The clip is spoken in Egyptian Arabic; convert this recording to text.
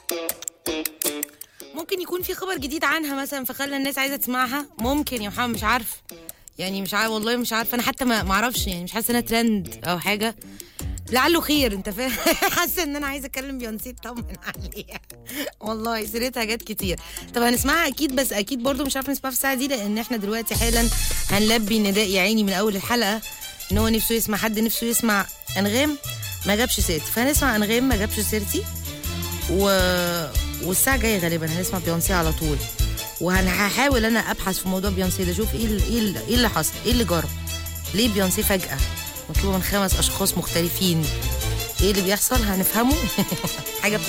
ممكن يكون في خبر جديد عنها مثلا فخلى الناس عايزه تسمعها ممكن يا محمد مش عارف يعني مش عارف والله مش عارفه انا حتى ما ما اعرفش يعني مش حاسه انها ترند او حاجه لعله خير انت فاهم حاسه ان انا عايزه اكلم بيونسي اطمن عليها والله سيرتها جت كتير طب هنسمعها اكيد بس اكيد برضو مش عارفه نسمعها في الساعه دي لان احنا دلوقتي حالا هنلبي نداء يا عيني من اول الحلقه ان هو نفسه يسمع حد نفسه يسمع انغام ما جابش سيرتي فهنسمع انغام ما جابش سيرتي و... والساعه جايه غالبا هنسمع بيونسي على طول وهحاول انا ابحث في موضوع بيونسي ده اشوف ايه ال- ايه ال- ايه اللي حصل ايه اللي جرى ليه بيونسي فجاه مطلوبه من خمس اشخاص مختلفين ايه اللي بيحصل هنفهمه حاجه